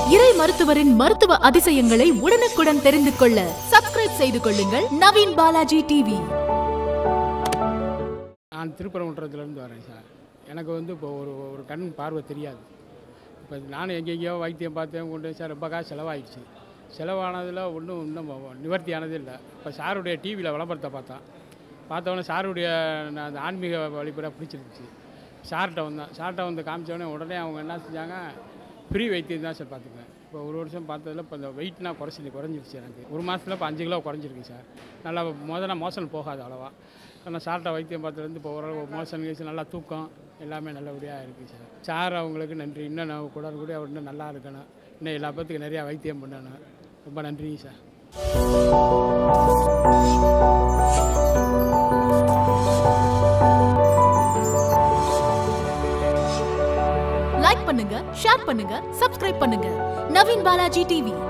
இறை மருத்துவரின் மருத்துவ அதிசயங்களை உடனுக்குடன் தெரிந்து கொள்ள சப்ஸ்கிரைப் செய்து கொள்ளுங்கள் நவீன் பாலாஜி டிவி நான் திருப்பரங்குன்றத்துலேருந்து வரேன் சார் எனக்கு வந்து இப்போ ஒரு ஒரு கண் பார்வை தெரியாது இப்போ நானும் எங்கெங்கேயோ வைத்தியம் பார்த்தேன் கொண்டு சார் ரொம்ப காசு செலவாயிடுச்சு செலவானதில் ஒன்றும் இன்னும் நிவர்த்தி ஆனது இல்லை இப்போ சாருடைய டிவியில் விளம்பரத்தை பார்த்தேன் பார்த்தவொடனே சாருடைய நான் அந்த ஆன்மீக வழிபட பிடிச்சிருந்துச்சு சார்கிட்ட வந்தேன் சார்கிட்ட வந்து காமிச்சவொடனே உடனே அவங்க என்ன செஞ்சாங்க ஃப்ரீ வைத்தியம் தான் சார் பார்த்துக்குவேன் இப்போ ஒரு வருஷம் பார்த்ததில் இப்போ இந்த வெயிட்னா குறைச்சி குறைஞ்சிருச்சு எனக்கு ஒரு மாதத்தில் இப்போ அஞ்சு கிலோ குறைஞ்சிருக்கு சார் நல்லா முதல்ல மோசன் போகாது அளவா ஆனால் சார்ட்ட வைத்தியம் பார்த்ததுலேருந்து இப்போ ஓரளவு மோசன் கேஸ் நல்லா தூக்கம் எல்லாமே நல்லபடியாக இருக்குது சார் சார் அவங்களுக்கு நன்றி இன்னும் நான் கூட கூட அவர் இன்னும் நல்லா இருக்கணும் இன்னும் எல்லா பேத்துக்கும் நிறையா வைத்தியம் பண்ணணும் ரொம்ப நன்றிங்க சார் லைக் பண்ணுங்க ஷேர் பண்ணுங்க சப்ஸ்கிரைப் பண்ணுங்க நவீன் பாலாஜி டிவி